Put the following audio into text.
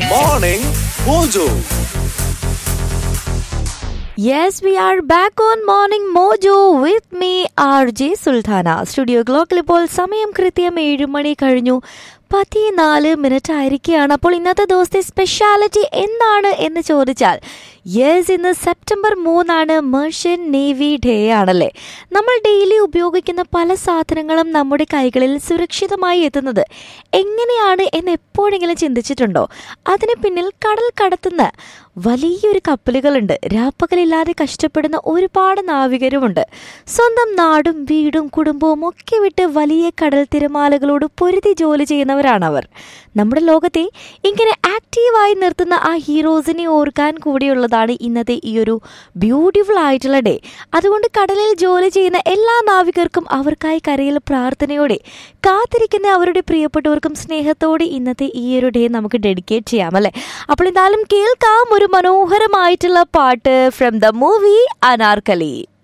Morning Mojo. Yes, we are back on Morning Mojo with me, RJ Sultana studio ക്ലോക്കിൽ ഇപ്പോൾ സമയം കൃത്യം ഏഴ് മണി കഴിഞ്ഞു പതിനാല് മിനിറ്റ് ആയിരിക്കുകയാണ് അപ്പോൾ ഇന്നത്തെ ദിവസത്തെ സ്പെഷ്യാലിറ്റി എന്താണ് എന്ന് ചോദിച്ചാൽ യെസ് ഇന്ന് സെപ്റ്റംബർ മൂന്നാണ് മെർഷ്യൻ നേവി ഡേ ആണല്ലേ നമ്മൾ ഡെയിലി ഉപയോഗിക്കുന്ന പല സാധനങ്ങളും നമ്മുടെ കൈകളിൽ സുരക്ഷിതമായി എത്തുന്നത് എങ്ങനെയാണ് എന്ന് എപ്പോഴെങ്കിലും ചിന്തിച്ചിട്ടുണ്ടോ അതിന് പിന്നിൽ കടൽ കടത്തുന്ന വലിയൊരു കപ്പലുകളുണ്ട് രാപ്പകലില്ലാതെ കഷ്ടപ്പെടുന്ന ഒരുപാട് നാവികരുമുണ്ട് സ്വന്തം നാടും വീടും കുടുംബവും ഒക്കെ വിട്ട് വലിയ കടൽ തിരമാലകളോട് പൊരുതി ജോലി ചെയ്യുന്നവരാണ് അവർ നമ്മുടെ ലോകത്തെ ഇങ്ങനെ ആക്റ്റീവായി നിർത്തുന്ന ആ ഹീറോസിനെ ഓർക്കാൻ കൂടിയുള്ളതാണ് ഇന്നത്തെ ഈ ഒരു ബ്യൂട്ടിഫുൾ ആയിട്ടുള്ള ഡേ അതുകൊണ്ട് കടലിൽ ജോലി ചെയ്യുന്ന എല്ലാ നാവികർക്കും അവർക്കായി കരയിൽ പ്രാർത്ഥനയോടെ കാത്തിരിക്കുന്ന അവരുടെ പ്രിയപ്പെട്ടവർക്കും സ്നേഹത്തോടെ ഇന്നത്തെ ഈ ഒരു ഡേ നമുക്ക് ഡെഡിക്കേറ്റ് ചെയ്യാം അല്ലേ അപ്പോൾ എന്തായാലും കേൾക്കാം ഒരു മനോഹരമായിട്ടുള്ള പാട്ട് ഫ്രം ദ മൂവി അനാർക്കലി